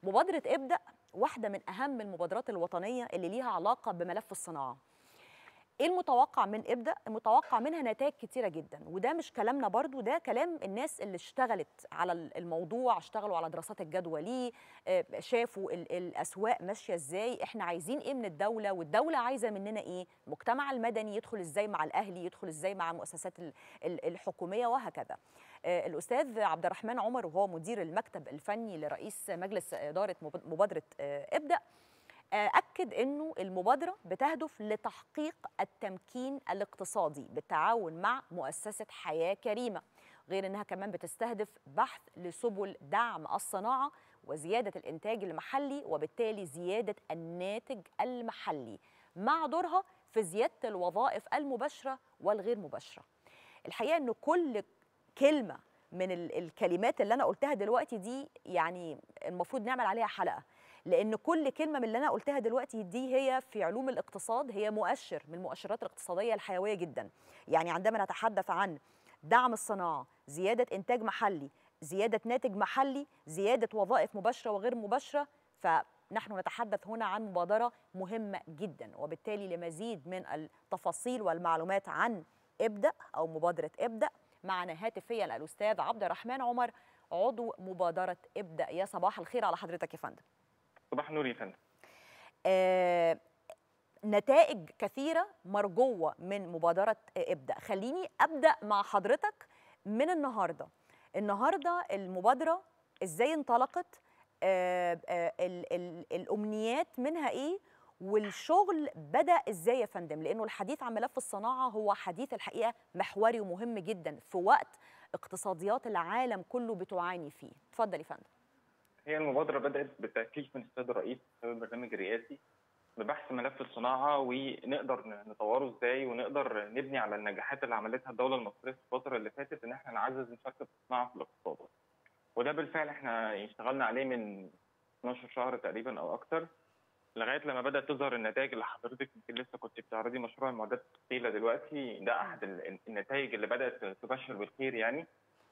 مبادره ابدا واحده من اهم المبادرات الوطنيه اللي ليها علاقه بملف الصناعه ايه المتوقع من ابدا المتوقع منها نتائج كتيره جدا وده مش كلامنا برضو ده كلام الناس اللي اشتغلت على الموضوع اشتغلوا على دراسات الجدوى ليه آه، شافوا ال- الاسواق ماشيه ازاي احنا عايزين ايه من الدوله والدوله عايزه مننا ايه المجتمع المدني يدخل ازاي مع الاهلي يدخل ازاي مع المؤسسات ال- ال- الحكوميه وهكذا آه، الاستاذ عبد الرحمن عمر وهو مدير المكتب الفني لرئيس مجلس اداره مب- مبادره آه، ابدا أكد أنه المبادرة بتهدف لتحقيق التمكين الاقتصادي بالتعاون مع مؤسسة حياة كريمة غير أنها كمان بتستهدف بحث لسبل دعم الصناعة وزيادة الإنتاج المحلي وبالتالي زيادة الناتج المحلي مع دورها في زيادة الوظائف المباشرة والغير مباشرة الحقيقة أنه كل كلمة من ال- الكلمات اللي أنا قلتها دلوقتي دي يعني المفروض نعمل عليها حلقة لان كل كلمه من اللي انا قلتها دلوقتي دي هي في علوم الاقتصاد هي مؤشر من المؤشرات الاقتصاديه الحيويه جدا يعني عندما نتحدث عن دعم الصناعه زياده انتاج محلي زياده ناتج محلي زياده وظائف مباشره وغير مباشره فنحن نتحدث هنا عن مبادره مهمه جدا وبالتالي لمزيد من التفاصيل والمعلومات عن ابدا او مبادره ابدا معنا هاتفيا الاستاذ عبد الرحمن عمر عضو مبادره ابدا يا صباح الخير على حضرتك يا فندم صباح النور يا فندم آه، نتائج كثيرة مرجوة من مبادرة ابدأ خليني أبدأ مع حضرتك من النهاردة النهاردة المبادرة إزاي انطلقت آه، آه، ال- ال- الأمنيات منها إيه والشغل بدأ إزاي يا فندم لأنه الحديث عن ملف الصناعة هو حديث الحقيقة محوري ومهم جدا في وقت اقتصاديات العالم كله بتعاني فيه اتفضل يا فندم هي المبادرة بدأت بتكليف من السيد الرئيس خلال البرنامج الرئاسي ببحث ملف الصناعة ونقدر نطوره ازاي ونقدر نبني على النجاحات اللي عملتها الدولة المصرية في الفترة اللي فاتت ان احنا نعزز مشاركة الصناعة في الاقتصاد. وده بالفعل احنا اشتغلنا عليه من 12 شهر تقريبا او اكتر لغايه لما بدات تظهر النتائج اللي حضرتك يمكن لسه كنت بتعرضي مشروع المعدات الثقيله دلوقتي ده احد ال- النتائج اللي بدات تبشر بالخير يعني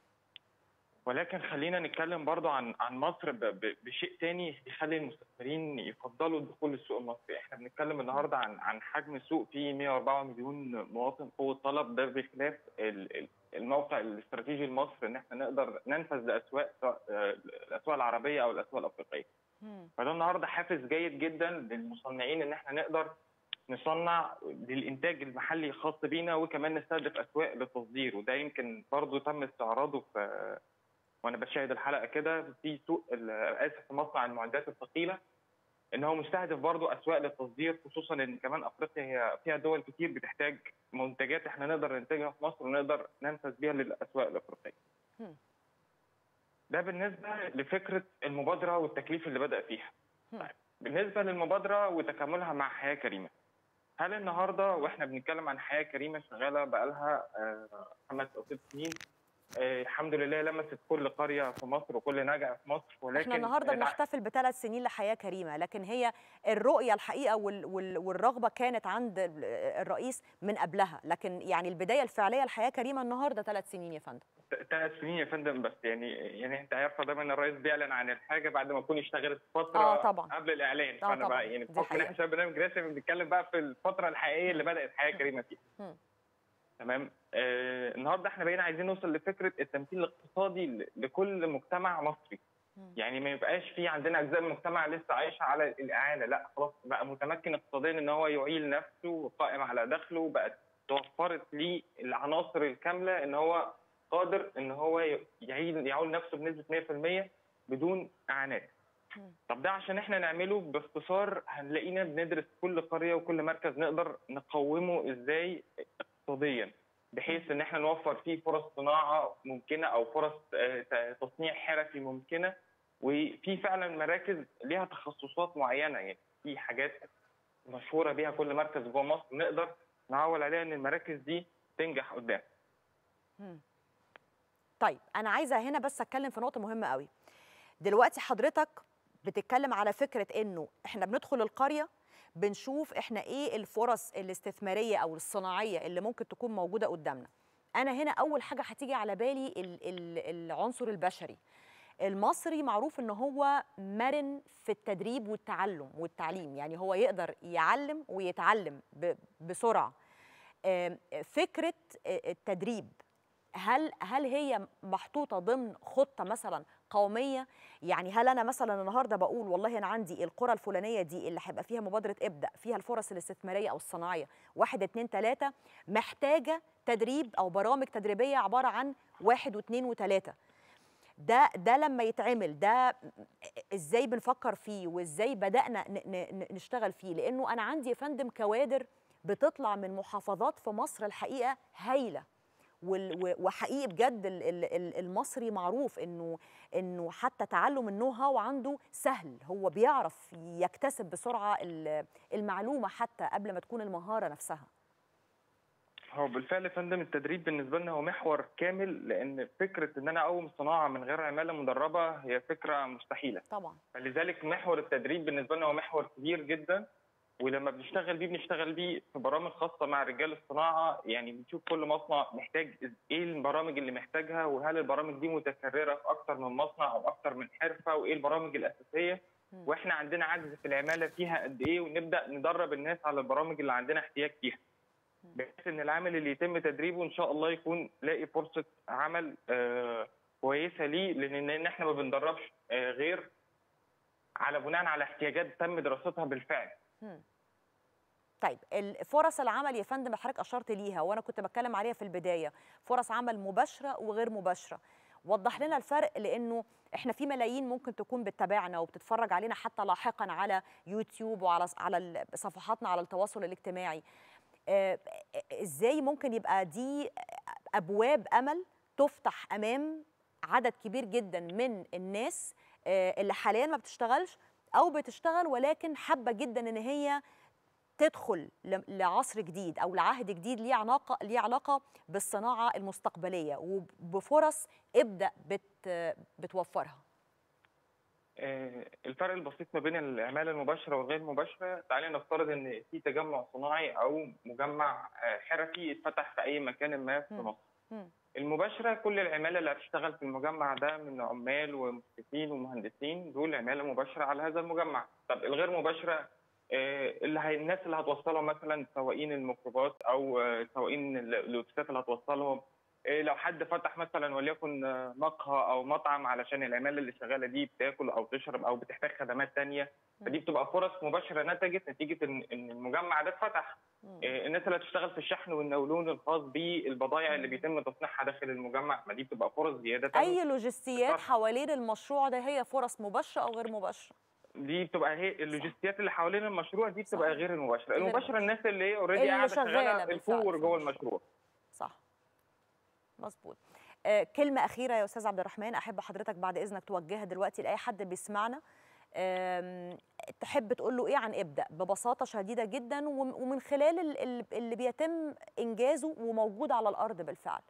ولكن خلينا نتكلم برضو عن عن مصر ب- ب- بشيء تاني يخلي المستثمرين يفضلوا الدخول للسوق المصري، احنا بنتكلم النهارده عن عن حجم سوق فيه 104 مليون مواطن قوه طلب ده بخلاف ال- ال- الموقع الاستراتيجي لمصر ان احنا نقدر ننفذ لاسواق سواء آه، الاسواق العربيه او الاسواق الافريقيه. فده النهارده حافز جيد جدا للمصنعين ان احنا نقدر نصنع للانتاج المحلي الخاص بينا وكمان نستهدف اسواق للتصدير وده يمكن برضه تم استعراضه في وانا بشاهد الحلقه كده في سوق ال- اسف في مصنع المعدات الثقيله ان هو مستهدف برضه اسواق للتصدير خصوصا ان كمان افريقيا هي فيها دول كتير بتحتاج منتجات احنا نقدر ننتجها في مصر ونقدر ننفذ بيها للاسواق الافريقيه. هم. ده بالنسبه لفكره المبادره والتكليف اللي بدا فيها. هم. طيب بالنسبه للمبادره وتكاملها مع حياه كريمه. هل النهارده واحنا بنتكلم عن حياه كريمه شغاله بقالها آه، خمس او ست سنين آه، الحمد لله لمست كل قريه في مصر وكل نجع في مصر ولكن احنا النهارده آه، بنحتفل بثلاث سنين لحياه كريمه لكن هي الرؤيه الحقيقه وال وال والرغبه كانت عند ال- الرئيس من قبلها لكن يعني البدايه الفعليه لحياه كريمه النهارده ثلاث سنين يا فندم ثلاث سنين يا فندم بس يعني يعني انت عارفه دايما الرئيس بيعلن عن الحاجه بعد ما تكون اشتغلت فتره آه طبعا. قبل الاعلان آه فانا طبعا. بقى يعني دي بحكم ان حقيقة. احنا شباب برنامج رسمي بنتكلم بقى في الفتره الحقيقيه اللي بدات حياه كريمه فيها مم. تمام آه النهارده احنا بقينا عايزين نوصل لفكره التمثيل الاقتصادي ل- لكل مجتمع مصري مم. يعني ما يبقاش في عندنا اجزاء من المجتمع لسه عايشه على الاعانه لا خلاص بقى متمكن اقتصاديا ان هو يعيل نفسه وقائم على دخله بقت توفرت ليه العناصر الكامله ان هو قادر ان هو ي- يعيل يعول نفسه بنسبه 100% بدون اعانات. مم. طب ده عشان احنا نعمله باختصار هنلاقينا بندرس كل قريه وكل مركز نقدر نقومه ازاي اقتصاديا بحيث ان احنا نوفر فيه فرص صناعه ممكنه او فرص آه، ت- تصنيع حرفي ممكنه وفي فعلا مراكز ليها تخصصات معينه يعني في حاجات مشهوره بيها كل مركز جوه مصر نقدر نعول عليها ان المراكز دي تنجح قدام. مم. طيب انا عايزه هنا بس اتكلم في نقطه مهمه قوي دلوقتي حضرتك بتتكلم على فكره انه احنا بندخل القريه بنشوف احنا ايه الفرص الاستثماريه او الصناعيه اللي ممكن تكون موجوده قدامنا انا هنا اول حاجه هتيجي على بالي ال- ال- العنصر البشري المصري معروف ان هو مرن في التدريب والتعلم والتعليم يعني هو يقدر يعلم ويتعلم ب- بسرعه آم، فكره التدريب هل هل هي محطوطه ضمن خطه مثلا قوميه يعني هل انا مثلا النهارده بقول والله انا عندي القرى الفلانيه دي اللي هيبقى فيها مبادره ابدا فيها الفرص الاستثماريه او الصناعيه واحد اتنين تلاته محتاجه تدريب او برامج تدريبيه عباره عن واحد واثنين وثلاثه ده ده لما يتعمل ده ازاي بنفكر فيه وازاي بدانا ن- ن- ن- نشتغل فيه لانه انا عندي يا فندم كوادر بتطلع من محافظات في مصر الحقيقه هايله وال- و- وحقيقي بجد ال- ال- ال- المصري معروف انه انه حتى تعلم النو هاو عنده سهل هو بيعرف يكتسب بسرعه ال- المعلومه حتى قبل ما تكون المهاره نفسها هو بالفعل يا فندم التدريب بالنسبه لنا هو محور كامل لان فكره ان انا اقوم صناعه من غير عماله مدربه هي فكره مستحيله طبعا فلذلك محور التدريب بالنسبه لنا هو محور كبير جدا ولما بنشتغل بيه بنشتغل بيه في برامج خاصه مع رجال الصناعه يعني بنشوف كل مصنع محتاج ايه البرامج اللي محتاجها وهل البرامج دي متكرره في اكتر من مصنع او اكتر من حرفه وايه البرامج الاساسيه مم. واحنا عندنا عجز في العماله فيها قد ايه ونبدا ندرب الناس على البرامج اللي عندنا احتياج فيها بحيث ان العامل اللي يتم تدريبه ان شاء الله يكون لاقي فرصه عمل آه كويسه ليه لان لأن احنا ما بندربش آه غير على بناء على احتياجات تم دراستها بالفعل مم. طيب ال- فرص العمل يا فندم حضرتك اشرت ليها وانا كنت بتكلم عليها في البدايه فرص عمل مباشره وغير مباشره وضح لنا الفرق لانه احنا في ملايين ممكن تكون بتتابعنا وبتتفرج علينا حتى لاحقا على يوتيوب وعلى على ال- صفحاتنا على التواصل الاجتماعي آه، ازاي ممكن يبقى دي ابواب امل تفتح امام عدد كبير جدا من الناس آه، اللي حاليا ما بتشتغلش او بتشتغل ولكن حابه جدا ان هي تدخل ل- لعصر جديد او لعهد جديد ليه علاقه ليه علاقه بالصناعه المستقبليه وبفرص ابدا بت بتوفرها آه، الفرق البسيط ما بين العماله المباشره والغير مباشره تعالي نفترض ان في تجمع صناعي او مجمع آه، حرفي اتفتح في اي مكان ما في مم. مصر مم. المباشره كل العماله اللي هتشتغل في المجمع ده من عمال ومسكين ومهندسين دول عماله مباشره على هذا المجمع طب الغير مباشره آه، اللي هي الناس اللي هتوصلهم مثلا سواقين الميكروباص او آه، سواقين ال- الاتوبيسات اللي هتوصلهم آه، لو حد فتح مثلا وليكن آه، مقهى او مطعم علشان العماله اللي شغاله دي بتاكل او تشرب او بتحتاج خدمات تانية فدي بتبقى فرص مباشره نتجت نتيجه ان إن المجمع ده اتفتح مم. آه، الناس اللي هتشتغل في الشحن والنولون الخاص بالبضائع اللي بيتم تصنيعها داخل المجمع ما دي بتبقى فرص زياده اي لوجستيات صح. حوالين المشروع ده هي فرص مباشره او غير مباشره دي بتبقى هي اللوجستيات اللي حوالين المشروع دي بتبقى صح. غير المباشره غير المباشره الناس اللي هي اوريدي اللي قاعده شغالة شغاله بالفعل الكور في جوه المشروع. المشروع صح مظبوط آه كلمة أخيرة يا أستاذ عبد الرحمن أحب حضرتك بعد إذنك توجهها دلوقتي لأي حد بيسمعنا آم، تحب تقول له إيه عن ابدأ ببساطة شديدة جدا وم- ومن خلال ال- ال- اللي بيتم إنجازه وموجود على الأرض بالفعل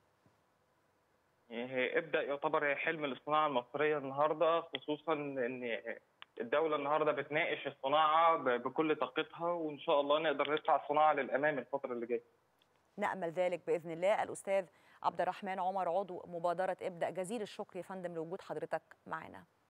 يعني هي ابدا يعتبر هي حلم الصناعه المصريه النهارده خصوصا ان الدوله النهارده بتناقش الصناعه ب- بكل طاقتها وان شاء الله نقدر ندفع الصناعه للامام الفتره اللي جايه نأمل ذلك بإذن الله الأستاذ عبد الرحمن عمر عضو مبادرة ابدأ جزيل الشكر يا فندم لوجود حضرتك معنا